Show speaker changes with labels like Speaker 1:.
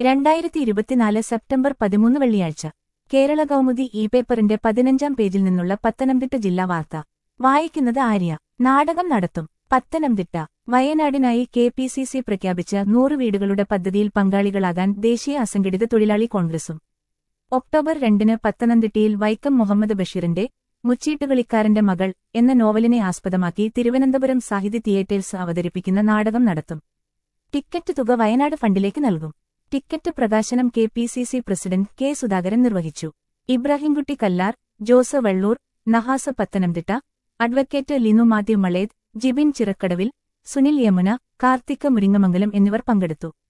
Speaker 1: രണ്ടായിരത്തി ഇരുപത്തിനാല് സെപ്റ്റംബർ പതിമൂന്ന് വെള്ളിയാഴ്ച കേരള കൗമുദി ഇ പേപ്പറിന്റെ പതിനഞ്ചാം പേജിൽ നിന്നുള്ള പത്തനംതിട്ട ജില്ലാ വാർത്ത വായിക്കുന്നത് ആര്യ നാടകം നടത്തും പത്തനംതിട്ട വയനാടിനായി കെ പി സി സി പ്രഖ്യാപിച്ച നൂറ് വീടുകളുടെ പദ്ധതിയിൽ പങ്കാളികളാകാൻ ദേശീയ അസംഘടിത തൊഴിലാളി കോൺഗ്രസും ഒക്ടോബർ രണ്ടിന് പത്തനംതിട്ടയിൽ വൈക്കം മുഹമ്മദ് ബഷീറിന്റെ മുച്ചീട്ടുകളിക്കാരന്റെ മകൾ എന്ന നോവലിനെ ആസ്പദമാക്കി തിരുവനന്തപുരം സാഹിത്യ തിയേറ്റേഴ്സ് അവതരിപ്പിക്കുന്ന നാടകം നടത്തും ടിക്കറ്റ് തുക വയനാട് ഫണ്ടിലേക്ക് നൽകും ടിക്കറ്റ് പ്രകാശനം K P C C president K Sudhakaran നിർവഹിച്ചു ഇബ്രാഹിംകുട്ടി കല്ലാർ ജോസ് വെള്ളൂർ നഹാസ പത്തനംതിട്ട അഡ്വക്കേറ്റ് ലിനു മാത്യു മളേദ് ജിബിൻ ചിറക്കടവിൽ സുനിൽ യമുന കാർത്തിക് മുരിങ്ങമംഗലം എന്നിവർ പങ്കെടുത്തു